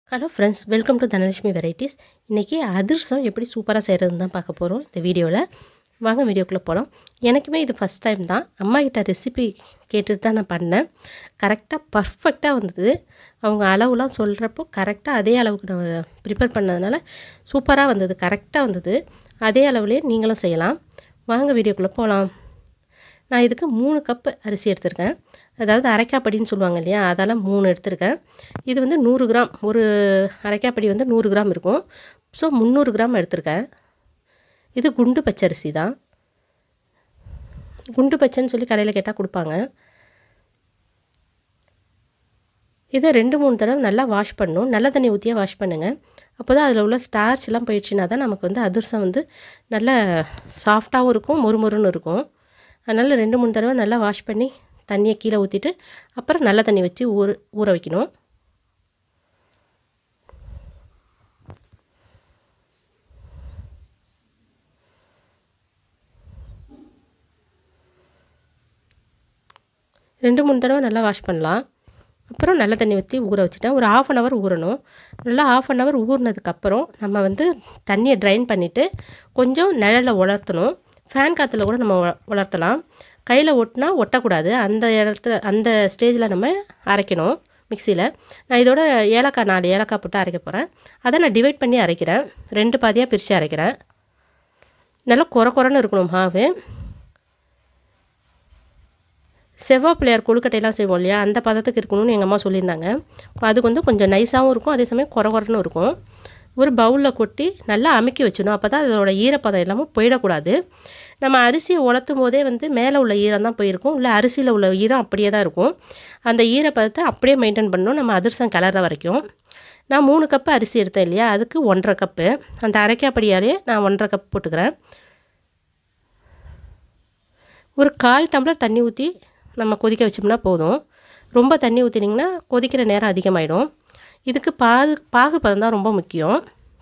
hello friends welcome to Dhanalakshmi varieties இன்றைக்கி அதிர்சம் எப்படி சூப்பராக செய்கிறதுன்னு தான் பார்க்க போகிறோம் இந்த வீடியோவில் வாங்க வீடியோக்குள்ளே போகலாம் எனக்குமே இது ஃபஸ்ட் டைம் தான் அம்மா கிட்ட ரெசிபி கேட்டுட்டு தான் நான் பண்ணேன் கரெக்டாக பர்ஃபெக்டாக வந்தது அவங்க அளவுலாம் சொல்கிறப்போ கரெக்டாக அதே அளவுக்கு நான் ப்ரிப்பேர் பண்ணதுனால சூப்பராக வந்தது கரெக்டாக வந்தது அதே அளவுலேயே நீங்களும் செய்யலாம் வாங்க வீடியோக்குள்ளே போகலாம் நான் இதுக்கு மூணு கப்பு அரிசி எடுத்திருக்கேன் அதாவது அரைக்காப்படின்னு சொல்லுவாங்க இல்லையா அதெல்லாம் மூணு எடுத்திருக்கேன் இது வந்து நூறு கிராம் ஒரு அரைக்காப்படி வந்து நூறு கிராம் இருக்கும் ஸோ முந்நூறு கிராம் எடுத்திருக்கேன் இது குண்டு பச்சரிசி தான் குண்டு பச்சைன்னு சொல்லி கடையில் கேட்டால் கொடுப்பாங்க இதை ரெண்டு மூணு தடவை நல்லா வாஷ் பண்ணணும் நல்ல தண்ணி ஊற்றியே வாஷ் பண்ணுங்கள் அப்போ தான் அதில் உள்ள ஸ்டார்ச் எல்லாம் போயிடுச்சுன்னா தான் நமக்கு வந்து அதிரசம் வந்து நல்ல சாஃப்டாகவும் இருக்கும் மொறுமொறுன்னு இருக்கும் அதனால் ரெண்டு மூணு தடவை நல்லா வாஷ் பண்ணி தண்ணியை கீழே ஊற்றிட்டு அப்புறம் நல்ல தண்ணி வச்சு ஊற ஊற வைக்கணும் ரெண்டு மூணு தடவை நல்லா வாஷ் பண்ணலாம் அப்புறம் நல்ல தண்ணி ஊற்றி ஊற வச்சுட்டேன் ஒரு ஆஃப் அன் ஹவர் ஊறணும் நல்லா ஆஃப் அன் ஹவர் ஊறினதுக்கப்புறம் நம்ம வந்து தண்ணியை ட்ரைன் பண்ணிவிட்டு கொஞ்சம் நிழலில் உலர்த்தணும் ஃபேன் காற்றுல கூட நம்ம உலர்த்தலாம் கையில் ஒட்டினா ஒட்டக்கூடாது அந்த இடத்துல அந்த ஸ்டேஜில் நம்ம அரைக்கணும் மிக்சியில் நான் இதோட ஏலக்காய் நாலு ஏலக்காய் போட்டு அரைக்க போகிறேன் அதை நான் டிவைட் பண்ணி அரைக்கிறேன் ரெண்டு பாதியாக பிரித்து அரைக்கிறேன் நல்லா குறை குறைன்னு இருக்கணும் மாவு செவ்வாய் பிள்ளையார் கொழுக்கட்டையெல்லாம் செய்வோம் இல்லையா அந்த பதத்துக்கு இருக்கணும்னு எங்கள் அம்மா சொல்லியிருந்தாங்க அது வந்து கொஞ்சம் நைஸாகவும் இருக்கும் அதே சமயம் குறை குறைன்னு இருக்கும் ஒரு பவுலில் கொட்டி நல்லா அமுக்கி வச்சிடணும் அப்போ தான் அதோட ஈரப்பதம் எல்லாமும் போயிடக்கூடாது நம்ம அரிசியை உலர்த்தும் போதே வந்து மேலே உள்ள ஈரம் தான் போயிருக்கும் இல்லை அரிசியில் உள்ள ஈரம் அப்படியே தான் இருக்கும் அந்த ஈரப்பதத்தை அப்படியே மெயின்டைன் பண்ணணும் நம்ம அதிரசம் கிளற வரைக்கும் நான் மூணு கப்பு அரிசி எடுத்தேன் இல்லையா அதுக்கு ஒன்றரை கப்பு அந்த அரைக்காப்படியாலே நான் ஒன்றரை கப் போட்டுக்கிறேன் ஒரு கால் டம்ளர் தண்ணி ஊற்றி நம்ம கொதிக்க வச்சோம்னா போதும் ரொம்ப தண்ணி ஊற்றினிங்கன்னா கொதிக்கிற நேரம் அதிகமாகிடும் இதுக்கு பாகு பாகு பதம் தான் ரொம்ப முக்கியம்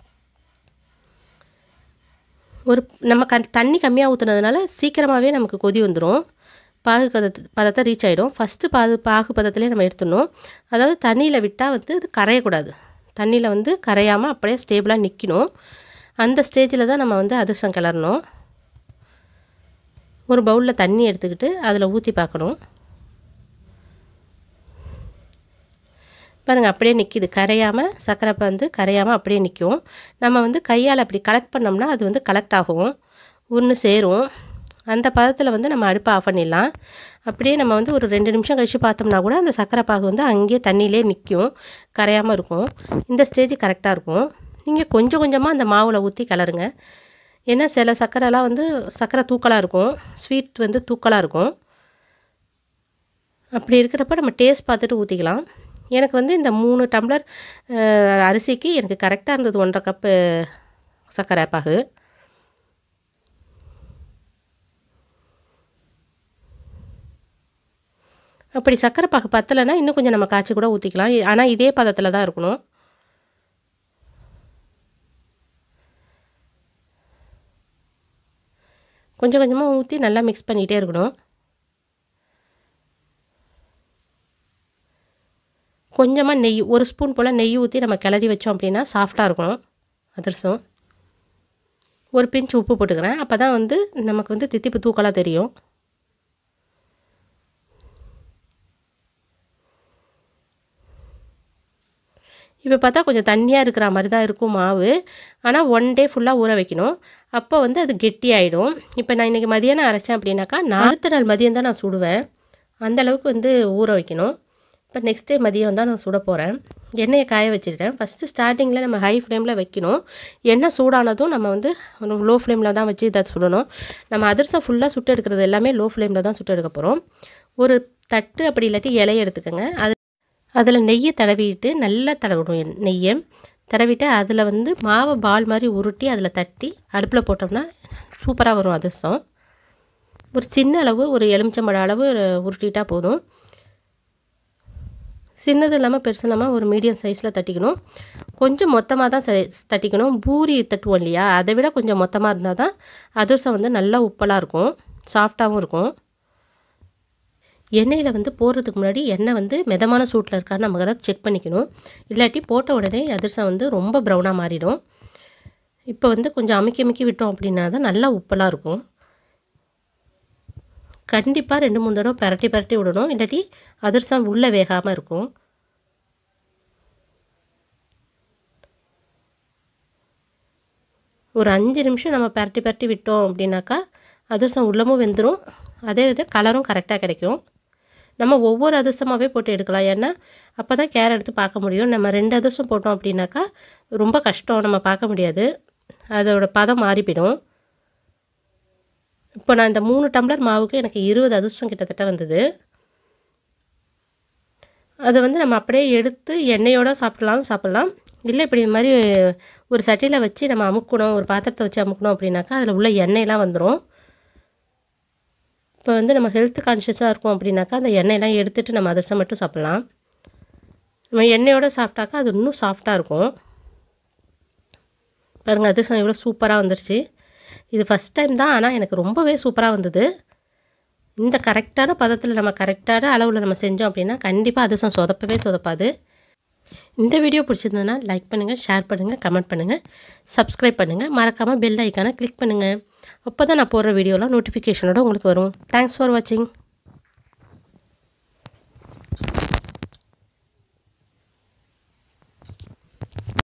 ஒரு நம்ம க தண்ணி கம்மியாக ஊற்றுனதுனால சீக்கிரமாகவே நமக்கு கொதி வந்துடும் பாகு பதத்து பதத்தை ரீச் ஆகிடும் ஃபஸ்ட்டு பாகு பாகு பதத்துலேயே நம்ம எடுத்துடணும் அதாவது தண்ணியில் விட்டால் வந்து அது கரையக்கூடாது தண்ணியில் வந்து கரையாமல் அப்படியே ஸ்டேபிளாக நிற்கணும் அந்த ஸ்டேஜில் தான் நம்ம வந்து அதிர்ஷ்டம் கிளறணும் ஒரு பவுலில் தண்ணி எடுத்துக்கிட்டு அதில் ஊற்றி பார்க்கணும் பாருங்கள் அப்படியே நிற்கிது கரையாமல் சர்க்கரை வந்து கரையாமல் அப்படியே நிற்கும் நம்ம வந்து கையால் அப்படி கலெக்ட் பண்ணோம்னா அது வந்து கலெக்ட் ஆகும் ஒன்று சேரும் அந்த பதத்தில் வந்து நம்ம அடுப்பை ஆஃப் பண்ணிடலாம் அப்படியே நம்ம வந்து ஒரு ரெண்டு நிமிஷம் கழித்து பார்த்தோம்னா கூட அந்த சர்க்கரை பாகு வந்து அங்கேயே தண்ணியிலே நிற்கும் கரையாமல் இருக்கும் இந்த ஸ்டேஜ் கரெக்டாக இருக்கும் நீங்கள் கொஞ்சம் கொஞ்சமாக அந்த மாவில் ஊற்றி கலருங்க ஏன்னா சில சர்க்கரைலாம் வந்து சர்க்கரை தூக்கலாக இருக்கும் ஸ்வீட் வந்து தூக்கலாக இருக்கும் அப்படி இருக்கிறப்ப நம்ம டேஸ்ட் பார்த்துட்டு ஊற்றிக்கலாம் எனக்கு வந்து இந்த மூணு டம்ளர் அரிசிக்கு எனக்கு கரெக்டாக இருந்தது ஒன்றரை கப்பு சர்க்கரை பாகு அப்படி சர்க்கரை பாகு பத்தலைன்னா இன்னும் கொஞ்சம் நம்ம காய்ச்சி கூட ஊற்றிக்கலாம் ஆனால் இதே பதத்தில் தான் இருக்கணும் கொஞ்சம் கொஞ்சமாக ஊற்றி நல்லா மிக்ஸ் பண்ணிகிட்டே இருக்கணும் கொஞ்சமாக நெய் ஒரு ஸ்பூன் போல் நெய் ஊற்றி நம்ம கிளறி வச்சோம் அப்படின்னா சாஃப்டாக இருக்கணும் அதிரசம் ஒரு பிஞ்ச் உப்பு போட்டுக்கிறேன் அப்போ தான் வந்து நமக்கு வந்து தித்திப்பு தூக்கலாக தெரியும் இப்போ பார்த்தா கொஞ்சம் தண்ணியாக இருக்கிற மாதிரி தான் இருக்கும் மாவு ஆனால் ஒன் டே ஃபுல்லாக ஊற வைக்கணும் அப்போ வந்து அது கெட்டி ஆகிடும் இப்போ நான் இன்றைக்கி மதியானம் அரைச்சேன் அப்படின்னாக்கா நான் அடுத்த நாள் மதியம் தான் நான் சுடுவேன் அந்த அளவுக்கு வந்து ஊற வைக்கணும் இப்போ நெக்ஸ்ட் டே மதியம் தான் நான் சுட போகிறேன் எண்ணெயை காய வச்சுட்டேன் ஃபஸ்ட்டு ஸ்டார்டிங்கில் நம்ம ஹை ஃப்ளேமில் வைக்கணும் எண்ணெய் சூடானதும் நம்ம வந்து லோ ஃப்ளேமில் தான் வச்சு இதை சுடணும் நம்ம அதிரசம் ஃபுல்லாக சுட்டு எடுக்கிறது எல்லாமே லோ ஃப்ளேமில் தான் சுட்டு எடுக்க போகிறோம் ஒரு தட்டு அப்படி இல்லாட்டி இலையை எடுத்துக்கோங்க அது அதில் நெய்யை தடவிட்டு நல்லா தடவிடும் நெய்யை தடவிட்டு அதில் வந்து மாவை பால் மாதிரி உருட்டி அதில் தட்டி அடுப்பில் போட்டோம்னா சூப்பராக வரும் அதிரசம் ஒரு சின்ன அளவு ஒரு எலுமிச்சம்பழ அளவு உருட்டிட்டால் போதும் சின்னது இல்லாமல் பெருசு இல்லாமல் ஒரு மீடியம் சைஸில் தட்டிக்கணும் கொஞ்சம் மொத்தமாக தான் தட்டிக்கணும் பூரி தட்டுவோம் இல்லையா அதை விட கொஞ்சம் மொத்தமாக இருந்தால் தான் அதிரசம் வந்து நல்லா உப்பலாக இருக்கும் சாஃப்டாகவும் இருக்கும் எண்ணெயில் வந்து போடுறதுக்கு முன்னாடி எண்ணெய் வந்து மிதமான சூட்டில் இருக்கான்னு நம்ம அதை செக் பண்ணிக்கணும் இல்லாட்டி போட்ட உடனே அதிரசம் வந்து ரொம்ப ப்ரௌனாக மாறிடும் இப்போ வந்து கொஞ்சம் அமுக்கி அமுக்கி விட்டோம் அப்படின்னா தான் நல்லா உப்பலாக இருக்கும் கண்டிப்பாக ரெண்டு மூணு தடவை பரட்டி பரட்டி விடணும் இல்லாட்டி அதிரசம் உள்ளே வேகாமல் இருக்கும் ஒரு அஞ்சு நிமிஷம் நம்ம பரட்டி பரட்டி விட்டோம் அப்படின்னாக்கா அதிரசம் உள்ளமும் வெந்துடும் அதே வித கலரும் கரெக்டாக கிடைக்கும் நம்ம ஒவ்வொரு அதிரசமாகவே போட்டு எடுக்கலாம் ஏன்னா அப்போ தான் கேர் எடுத்து பார்க்க முடியும் நம்ம ரெண்டு அதிரசம் போட்டோம் அப்படின்னாக்கா ரொம்ப கஷ்டம் நம்ம பார்க்க முடியாது அதோட பதம் மாறிவிடும் இப்போ நான் இந்த மூணு டம்ளர் மாவுக்கு எனக்கு இருபது அதிர்ஷ்டம் கிட்டத்தட்ட வந்தது அதை வந்து நம்ம அப்படியே எடுத்து எண்ணெயோடு சாப்பிட்லாம் சாப்பிட்லாம் இல்லை இப்படி இது மாதிரி ஒரு சட்டியில் வச்சு நம்ம அமுக்கணும் ஒரு பாத்திரத்தை வச்சு அமுக்கணும் அப்படின்னாக்கா அதில் உள்ள எண்ணெயெலாம் வந்துடும் இப்போ வந்து நம்ம ஹெல்த் கான்ஷியஸாக இருக்கோம் அப்படின்னாக்கா அந்த எண்ணெயெல்லாம் எடுத்துகிட்டு நம்ம அதிரசம் மட்டும் சாப்பிட்லாம் நம்ம எண்ணெயோடு சாப்பிட்டாக்கா அது இன்னும் சாஃப்டாக இருக்கும் பாருங்கள் அதிரசம் எவ்வளோ சூப்பராக வந்துருச்சு இது ஃபஸ்ட் டைம் தான் ஆனால் எனக்கு ரொம்பவே சூப்பராக வந்தது இந்த கரெக்டான பதத்தில் நம்ம கரெக்டான அளவில் நம்ம செஞ்சோம் அப்படின்னா கண்டிப்பாக அதிரசம் சொதப்பவே சொதப்பாது இந்த வீடியோ பிடிச்சிருந்ததுன்னா லைக் பண்ணுங்கள் ஷேர் பண்ணுங்கள் கமெண்ட் பண்ணுங்கள் சப்ஸ்கிரைப் பண்ணுங்கள் மறக்காமல் பெல் ஐக்கானை கிளிக் பண்ணுங்கள் அப்போ தான் நான் போடுற வீடியோலாம் நோட்டிஃபிகேஷனோட உங்களுக்கு வரும் தேங்க்ஸ் ஃபார் வாட்சிங்